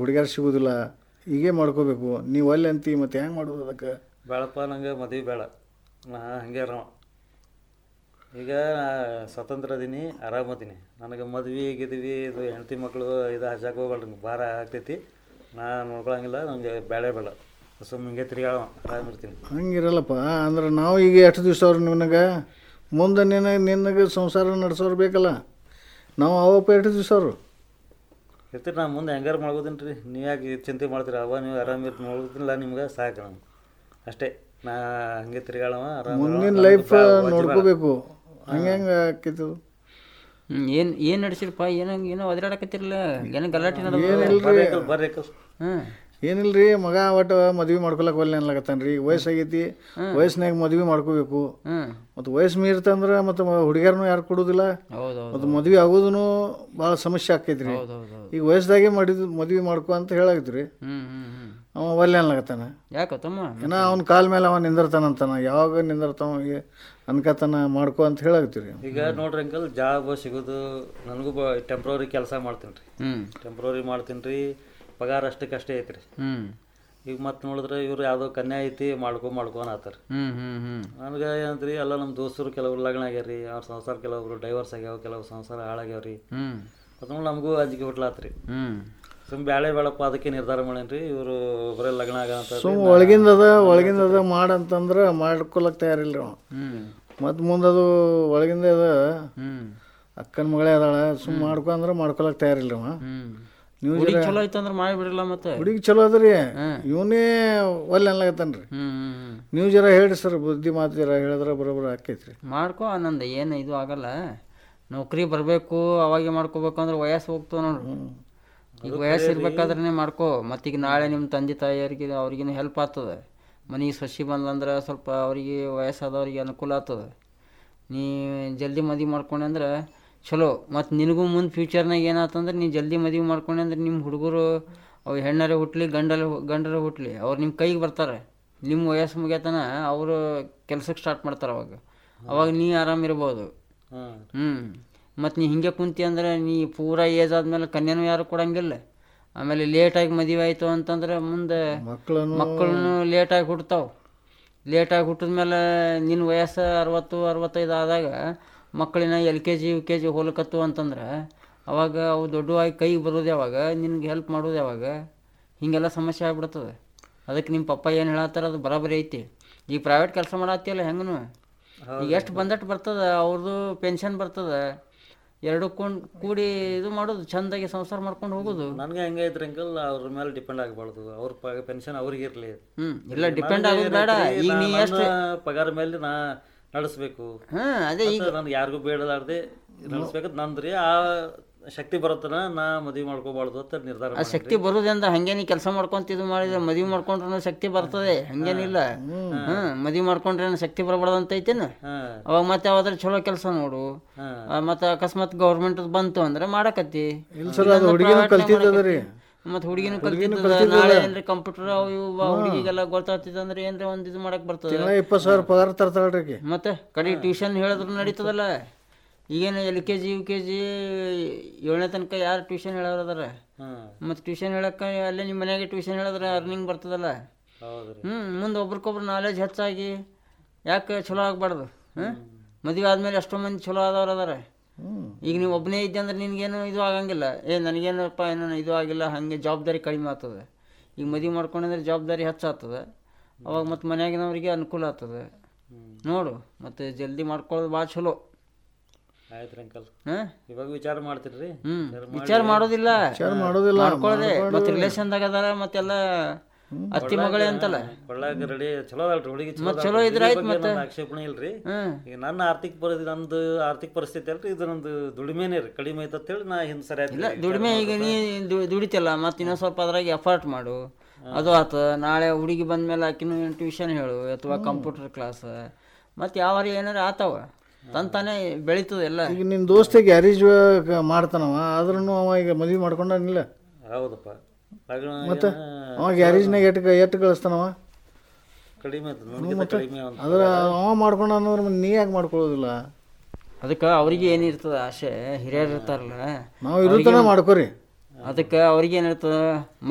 ಹುಡುಗ್ಯಾರು ಸಿಗೋದಿಲ್ಲ ಹೀಗೆ ಮಾಡ್ಕೋಬೇಕು ನೀವು ಅಲ್ಲಿ ಅಂತಿ ಮತ್ತೆ ಹೆಂಗೆ ಮಾಡೋದು ಅದಕ್ಕೆ ಬೇಡಪ್ಪ ನಂಗೆ ಮದುವೆ ಬೇಡ ನಾ ಹಂಗೆ ಅರಾಮ ಈಗ ನಾ ಸ್ವತಂತ್ರ ಅದೀನಿ ಆರಾಮದೀನಿ ನನಗೆ ಮದ್ವೆ ಗಿದ್ವಿ ಇದು ಹೆಂಡತಿ ಮಕ್ಕಳು ಇದು ಹಚ್ಚಾಕ ಹೋಗ್ಬೇಡ್ರಿ ಭಾರ ಆಗ್ತೈತಿ ನಾ ನೋಡ್ಕೊಳಂಗಿಲ್ಲ ನನಗೆ ಬೇಡ ಬೇಡ ಸುಮ್ಮನೆ ಹಿಂಗೆ ತಿರ್ಗಾಳ ಆರಾಮಿರ್ತೀನಿ ಹಂಗಿರಲ್ಲಪ್ಪ ಅಂದ್ರೆ ನಾವು ಈಗ ಎಷ್ಟು ದಿವಸ ಅವ್ರು ನಿನಗೆ ಮುಂದೆ ನಿನಗೆ ನಿನಗೆ ಸಂಸಾರ ನಡೆಸೋರು ಬೇಕಲ್ಲ ನಾವು ಅವಪ್ಪ ಎಷ್ಟು ದಿವಸ ಅವರು ಇರ್ತೀರಿ ನಾ ಮುಂದೆ ಹೆಂಗಾರು ಮಾಡ್ಬೋದೀನಿ ರೀ ನೀವು ಯಾಕೆ ಚಿಂತೆ ಮಾಡ್ತೀರಿ ಅವ ನೀವು ಆರಾಮಿರ್ ನೋಡೋದಿಲ್ಲ ನಿಮ್ಗೆ ಸಾಕು ನಮ್ಗೆ ಅಷ್ಟೇ ನಾ ಹಂಗೆ ತಿರ್ಗಾಳವ ಆರಾಮ ಮುಂದಿನ ಲೈಫ್ ನೋಡ್ಕೋಬೇಕು ಹಂಗೆ ಹೆಂಗೆ ಆಕೈತು ಏನು ಏನು ನಡ್ಸಿರಪ್ಪ ಏನೋ ಏನೋ ಒದರಾಡಕತ್ತಿರಲ್ಲ ಏನೋ ಗಲಾಟೆ ನಡೆದ ಬರ್ರಿ ಹ್ಞೂ ಏನಿಲ್ಲ ರೀ ಮಗ ಒಟ್ಟು ಮದ್ವೆ ಮಾಡ್ಕೊಳಕ್ಕೆ ಒಲ್ಲೆ ಅನ್ಲಕತ್ತಾನ ರೀ ವಯಸ್ಸಾಗೈತಿ ವಯಸ್ಸಿನಾಗ ಮದ್ವೆ ಮಾಡ್ಕೋಬೇಕು ಹ್ಞೂ ಮತ್ತು ವಯಸ್ಸು ಮೀರ್ತಂದ್ರೆ ಮತ್ತು ಹುಡುಗಿಯರ್ನು ಯಾರು ಕೊಡೋದಿಲ್ಲ ಹೌದು ಹೌದು ಮತ್ತು ಮದ್ವೆ ಆಗೋದು ಭಾಳ ಸಮಸ್ಯೆ ಆಕೈತಿ ರೀ ಹೌದು ಹೌದು ಹೌದು ಈಗ ವಯಸ್ಸದಾಗೆ ಮಾಡಿದ್ ಮದ್ವೆ ಮಾಡ್ಕೊ ಅಂತ ಹೇಳಾಗತ್ರಿ ರೀ ಹ್ಞೂ ಹ್ಞೂ ಹ್ಞೂ ಅವ ಒಲ್ಲೆ ಅನ್ಲಕತ್ತಾನ ಯಾಕೋ ತಮ್ಮ ಏನೋ ಅವ್ನ ಕಾಲ ಮೇಲೆ ಅವ ನಿಂದಿರ್ತಾನಂತಾನ ಯಾವಾಗ ನಿಂದಿರ್ತಾವ ಅನ್ಕತಾನ ಮಾಡ್ಕೊ ಅಂತ ಹೇಳಾಗತ್ತೀರಿ ಈಗ ನೋಡ್ರಿ ಅಂಕಲ್ ಜಾಬ್ ಸಿಗೋದು ನನಗೂ ಬ ಟೆಂಪ್ರವರಿ ಕೆಲಸ ಮಾಡ್ತೀನಿ ರೀ ಹ್ಞೂ ಟೆಂಪ್ರವರಿ ಮಾಡ್ತೀನಿ ರೀ ಪಗಾರ ಅಷ್ಟಕ್ಕಷ್ಟೇ ಐತ್ರಿ ಹ್ಞೂ ಈಗ ಮತ್ತೆ ನೋಡಿದ್ರೆ ಇವ್ರು ಯಾವುದೋ ಕನ್ಯಾ ಐತಿ ಮಾಡ್ಕೊ ಮಾಡ್ಕೊ ಅನ್ನತ್ತಾರ ಹ್ಞೂ ಹ್ಞೂ ಹ್ಞೂ ನನಗೆ ಏನಂತ್ರಿ ಎಲ್ಲ ನಮ್ಮ ದೋಸ್ತರು ಕೆಲವ್ರು ಲಗ್ನ ಆಗ್ಯಾರ ಅವ್ರ ಸಂಸಾರ ಕೆಲವೊಬ್ರು ಡೈವರ್ಸ್ ಆಗ್ಯಾವ ಕೆಲವು ಸಂಸಾರ ಹಾಳಾಗ್ಯಾವ ರೀ ಹ್ಞೂ ಅದು ನೋಡಿ ನಮಗೂ ಅಂಜಿಕೆ ಬಿಟ್ಲಾತ್ರಿ ಹ್ಞೂ ಸುಮ್ ಬ್ಯಾಳೆ ಬೇಡಪ್ಪ ಅದಕ್ಕೆ ನಿರ್ಧಾರ ಮಾಡೇನ್ರಿ ಇವರು ಬರೀ ಲಗ್ನ ಆಗಂತ ಸುಮ್ ಒಳಗಿಂದ ಅದ ಒಳಗಿಂದ ಅದ ಮಾಡಂತಂದ್ರೆ ಮಾಡ್ಕೊಳಕ್ ತಯಾರಿಲ್ಲ ಅವ ಹ್ಞೂ ಮತ್ತು ಮುಂದೆ ಅದು ಒಳಗಿಂದ ಅದ ಹ್ಞೂ ಅಕ್ಕನ ಮಗಳೇ ಅದಾಳ ಸುಮ್ ಮಾಡ್ಕೊ ಅಂದ್ರೆ ಮಾಡ್ಕೊಳಕ್ ತಯಾರಿಲ್ಲ ಅವ ಹ್ಞೂ ನೀವು ಹುಡುಗಿ ಚಲೋ ಐತೆ ಅಂದ್ರೆ ಮಾಡಿಬಿಡಲ್ಲ ಮತ್ತೆ ಹುಡುಗಿ ಚಲೋ ಅದ ರೀ ಇವನೇ ಒಲ್ಲೆ ಅನ್ಲಾಗತ್ತಾನ ರೀ ಹ್ಞೂ ಹ್ಞೂ ಹ್ಞೂ ನೀವು ಜರ ಹೇಳಿ ಸರ್ ಬುದ್ಧಿ ಮಾತು ಜರ ಹೇಳಿದ್ರೆ ಬರೋಬ್ಬರ ಆಕೈತ್ರಿ ಮಾಡ್ಕೋ ಆನಂದ ಏನು ಇದು ಆಗಲ್ಲ ನೌಕರಿ ಬರಬೇಕು ಅವಾಗೆ ಮಾಡ್ಕೋಬೇಕು ಅಂದ್ರೆ ವಯಸ್ಸು ಹೋಗ್ತವೆ ನೋಡ್ರಿ ಈಗ ವಯಸ್ಸು ಇರ್ಬೇಕಾದ್ರೆ ಮಾಡ್ಕೋ ಮತ್ತೀಗ ನಾಳೆ ನಿಮ್ಮ ತಂದೆ ತಾಯಿಯರಿಗೆ ಅವ್ರಿಗಿನ ಹೆಲ್ಪ್ ಆಗ್ತದೆ ಮನೆಗೆ ಸಸಿ ಬಂದಂದ್ರೆ ಸ್ವಲ್ಪ ಅವರಿಗೆ ವಯಸ್ಸಾದವ್ರಿಗೆ ಅನುಕೂಲ ಆಗ್ತದೆ ನೀ ಜಲ್ದಿ ಮದುವೆ ಮಾಡ್ಕೊಂಡೆ ಅಂದ್ರೆ ಚಲೋ ಮತ್ತು ನಿನಗೂ ಮುಂದೆ ಫ್ಯೂಚರ್ನಾಗ ಏನಾತಂದ್ರೆ ನೀ ಜಲ್ದಿ ಮದುವೆ ಮಾಡ್ಕೊಂಡೆ ಅಂದ್ರೆ ನಿಮ್ಮ ಹುಡುಗರು ಅವು ಹೆಣ್ಣರೇ ಹುಟ್ಲಿ ಗಂಡರ ಗಂಡರ ಹುಟ್ಲಿ ಅವ್ರು ನಿಮ್ಮ ಕೈಗೆ ಬರ್ತಾರೆ ನಿಮ್ಮ ವಯಸ್ಸು ಮುಗಿಯತನ ಅವರು ಕೆಲ್ಸಕ್ಕೆ ಸ್ಟಾರ್ಟ್ ಮಾಡ್ತಾರೆ ಅವಾಗ ಅವಾಗ ನೀ ಆರಾಮಿರ್ಬೋದು ಹಾಂ ಹ್ಞೂ ಮತ್ತು ನೀ ಹಿಂಗೆ ಕುಂತಿ ಅಂದ್ರೆ ನೀ ಪೂರಾ ಏಜ್ ಆದ್ಮೇಲೆ ಕನ್ಯಾನು ಯಾರು ಕೊಡಂಗಿಲ್ಲ ಆಮೇಲೆ ಲೇಟಾಗಿ ಮದುವೆ ಆಯಿತು ಅಂತಂದ್ರೆ ಮುಂದೆ ಮಕ್ಕಳನ್ನು ಮಕ್ಕಳನ್ನು ಲೇಟಾಗಿ ಹುಟ್ತಾವೆ ಲೇಟಾಗಿ ಹುಟ್ಟಿದ್ಮೇಲೆ ನಿನ್ನ ವಯಸ್ಸು ಅರವತ್ತು ಅರವತ್ತೈದು ಆದಾಗ ಮಕ್ಕಳಿನ L K G U K G ಹೋಲಕತ್ತು ಅಂತಂದ್ರೆ ಅವಾಗ ಅವು ದೊಡ್ಡವಾಗಿ ಕೈಗೆ ಬರೋದು ಯಾವಾಗ ನಿನ್ಗೆ ಹೆಲ್ಪ್ ಮಾಡೋದು ಯಾವಾಗ ಹೀಗೆಲ್ಲ ಸಮಸ್ಯೆ ಆಗ್ಬಿಡ್ತದೆ ಅದಕ್ಕೆ ನಿಮ್ಮ ಪಪ್ಪ ಏನು ಹೇಳತ್ತಾರ ಅದು ಬರಾಬರಿ ಐತಿ ಈಗ ಪ್ರೈವೇಟ್ ಕೆಲಸ ಮಾಡತ್ತಿಯಲ್ಲ ಹೆಂಗನು ಈಗ ಎಷ್ಟು ಬಂದಟ್ಟು ಬರ್ತದೆ ಅವ್ರದ್ದು ಪೆನ್ಷನ್ ಬರ್ತದೆ ಎರಡು ಕೊಂಡು ಕೂಡಿ ಇದು ಮಾಡೋದು ಚಂದಾಗಿ ಸಂಸಾರ ಮಾಡ್ಕೊಂಡು ಹೋಗೋದು ನನಗೆ ಹೆಂಗೆ ಐತ್ರಿ ಅಂಕಲ್ ಅವ್ರ ಮೇಲೆ ಡಿಪೆಂಡ್ ಆಗಬಾರ್ದು ಅವ್ರ ಪೆನ್ಷನ್ ಅವ್ರಿಗೆ ಇರಲಿ ಹ್ಞೂ ಇಲ್ಲ ಡಿಪೆಂಡ್ ಆಗೋದು ಬೇಡ ಈಗ ನೀ ಎಷ್ಟು ಪಗಾರ ಮೇಲೆ ನಾ ನಡೆಸ್ಬೇಕು ಹಾಂ ಅದೇ ಈಗ ನನ್ಗೆ ಯಾರಿಗೂ ಬೇಡಲಾರ್ದೆ ನಡೆಸ್ಬೇಕಂತ ನಂದ್ರಿ ಆ ಶಕ್ತಿ ಬರುತ್ತನ ನಾ ಮದುವೆ ಮಾಡ್ಕೋಬಾರ್ದು ಅಂತ ನಿರ್ಧಾರ ಆ ಮಾಡೀನಿ. ಶಕ್ತಿ ಬರೋದ್ರಿಂದ ಹಂಗೆ ನೀ ಕೆಲಸ ಮಾಡ್ಕೊಂತ ಇದು ಮಾಡಿದ್ರೆ ಮದುವೆ ಮಾಡ್ಕೊಂಡ್ರೂ ಶಕ್ತಿ ಬರ್ತದೆ ಹಂಗೇನಿಲ್ಲ ಹ್ಞೂ ಮದುವೆ ಮಾಡ್ಕೊಂಡ್ರೆ ಏನು ಶಕ್ತಿ ಬರಬಾರ್ದು ಅಂತ ಐತೇನು ಹಾ ಅವಾಗ ಮತ್ತೆ ಯಾವ್ದಾರು ಚಲೋ ಕೆಲಸ ನೋಡು ಹಾ ಆ, ಮತ್ತೆ ಅಕಸ್ಮಾತ್ ಗೌರ್ಮೆಂಟ್ ಬಂತು ಅಂದ್ರೆ ಮಾಡಕತ್ತಿ ಇಲ್ಲ ಸರ್ ಅದು ಹುಡುಗಿನೂ ಕಲ್ತಿದ್ದದ ರೀ ಮತ್ತೆ ಹುಡುಗಿನೂ ಕಲ್ತಿದ್ದದ ನಾಳೆ ಏನ್ರಿ ಕಂಪ್ಯೂಟರ್ ಅವು ಇವು ಬಾ ಹುಡುಗಿಗೆಲ್ಲ ಗೊತ್ತಾಗ್ತಿದೆ ಅಂದ್ರೆ ಏನ್ರಿ ಒಂದು ಇದು ಮಾಡಕ್ ಬರ್ತದೆ ತಿಂಗಳ ಇಪ್ಪತ್ತು ಸಾವಿರ ಪಗಾರ ತರ್ತಾಳ್ರಿ ಆಕಿ. ಮತ್ತೆ ಕಡೆ ಟ್ಯೂಷನ್ ಹೇಳಿದ್ರು ನಡೀತದಲ್ಲ ಈಗೇನು L K G U K G ಏಳನೇ ತನಕ ಯಾರು ಟ್ಯೂಷನ್ ಹೇಳೋರದಾರ ಹಾ ಮತ್ತು ಟ್ಯೂಷನ್ ಹೇಳಕ್ಕೆ ಅಲ್ಲೇ ನಿಮ್ಮ ಮನೆಯಾಗೆ ಟ್ಯೂಷನ್ ಹೇಳಿದ್ರೆ ಅರ್ನಿಂಗ್ ಬರ್ತದಲ್ಲ ಹೌದ್ರಿ ಹ್ಞೂ ಮುಂದೆ ಒಬ್ರಿಗೊಬ್ರು ನಾಲೆಜ್ ಹೆಚ್ಚಾಗಿ ಯಾಕೆ ಚಲೋ ಆಗಬಾರ್ದು ಹಾಂ ಮದುವೆ ಆದಮೇಲೆ ಎಷ್ಟೋ ಮಂದಿ ಚಲೋ ಆದವ್ರು ಅದಾರ ಹ್ಮ್ ಈಗ ನೀವು ಒಬ್ಬನೇ ಇದ್ದೆ ಅಂದ್ರೆ ನಿನಗೇನು ಇದು ಆಗಂಗಿಲ್ಲ ಏ ನನಗೇನಪ್ಪ ಏನೋ ಇದು ಆಗಿಲ್ಲ ಹಾಗೆ ಜವಾಬ್ದಾರಿ ಕಡಿಮೆ ಆಗ್ತದೆ ಈಗ ಮದುವೆ ಮಾಡ್ಕೊಂಡ್ರೆ ಜವಾಬ್ದಾರಿ ಹೆಚ್ಚಾಗ್ತದೆ ಅವಾಗ ಮತ್ತು ಮನ್ಯಾಗಿನವ್ರಿಗೆ ಅನುಕೂಲ ಆಗ್ತದೆ ನೋಡು ಮತ್ತು ಜಲ್ದಿ ಮಾಡ್ಕೊಳ್ಳೋದು ಭಾಳ ಚಲೋ ಆಯ್ತ್ರಿ ಅಂಕಲ್ ಹಾಂ ಇವಾಗ ವಿಚಾರ ಮಾಡ್ತೀರಿ ಹ್ಞೂ ವಿಚಾರ ಮಾಡೋದಿಲ್ಲ ವಿಚಾರ ಮಾಡೋದಿಲ್ಲ ಮಾಡ್ಕೊಳ್ಳೋದೆ ಮತ್ತು ರಿಲೇಷನ್ದಾಗ ಅದಾರ ಮತ್ತೆಲ್ಲ ಅತ್ತಿ ಮಗಳೇ ಅಂತಲ್ಲ ಕೊಳ್ಳಾಕ ರೆಡಿ ಚಲೋ ಅದಲ್ರಿ ಹುಡುಗಿ ಚಲೋ ಮತ್ತ್ ಅದಾಳ್ರಿ. ಚಲೋ ಇದ್ರ ಹುಡುಗಿ ಆಯ್ತ್ ಬಗ್ಗೆ ಮತ್ತೆ. ನಂದ್ ಆಕ್ಷೇಪಣೆ ಇಲ್ರಿ ಹ್ಮ್ ಈಗ ನನ್ನ ಆರ್ಥಿಕ ಪರಿಸ್ಥಿತಿ ನಂದು ಆರ್ಥಿಕ ಪರಿಸ್ಥಿತಿ ಅಲ್ರಿ ಇದು ನಂದು ದುಡಿಮೆನೇ ರೀ ಕಡಿಮೆ ಐತೆ ಅಂತೇಳಿ ನಾ ಹಿಂದೆ ಸರಿ ಇಲ್ಲ ದುಡಿಮೆ ಈಗ ನೀ ದು- ದುಡಿತಿಲ್ಲ ಮತ್ತು ಇನ್ನೊಂದು ಸ್ವಲ್ಪ ಅದ್ರಾಗ ಎಫರ್ಟ್ ಮಾಡು ಅದು ಆತ ನಾಳೆ ಹುಡುಗಿ ಬಂದ್ಮೇಲೆ ಆಕಿನೂ ಟ್ಯೂಷನ್ ಹೇಳು ಅಥವಾ ಕಂಪ್ಯೂಟರ್ ಕ್ಲಾಸ್ ಮತ್ತು ಯಾವಾರ ಏನಾರ ಆತಾವ ತನ್ ತಾನೇ ಬೆಳೀತದೆ ಎಲ್ಲ ಈಗ ನಿನ್ನ ದೋಸ್ತ ಗ್ಯಾರೇಜ್ ಮಾಡ್ತಾನವ ಆದ್ರೂ ಅವ ಈಗ ಮದ್ವೆ ಮಾಡ್ಕೊಂಡಾನಿಲ್ಲ ಹೌದಪ್ಪ ಲಗ್ನ ಮತ್ತೆ ಏನ ಅವ ಗ್ಯಾರೇಜ್ನಾಗ ಎಟ್ಟು ಎಟ್ಟು ಕಳಿಸ್ತಾನವ ಕಡಿಮೆ ಐತೆ ನನಗಿಂತ ಕಡಿಮೆ ಅಂತ ಅದ್ರ ಅವ ಮಾಡ್ಕೊಂಡ ಅನ್ನೋದ್ರ ನೀ ಯಾಕೆ ಮಾಡ್ಕೊಳ್ಳೋದಿಲ್ಲ ಅದಕ್ಕೆ ಅವ್ರಿಗೆ ಏನಿರ್ತದೆ ಆಸೆ ಹಿರಿಯರು ಇರ್ತಾರಲ್ಲ ನಾವು ಇರುತ್ತಾನ ಮಾಡ್ಕೋರಿ ಅದಕ್ಕೆ ಅವ್ರಿಗೆ ಏನಿರ್ತದೆ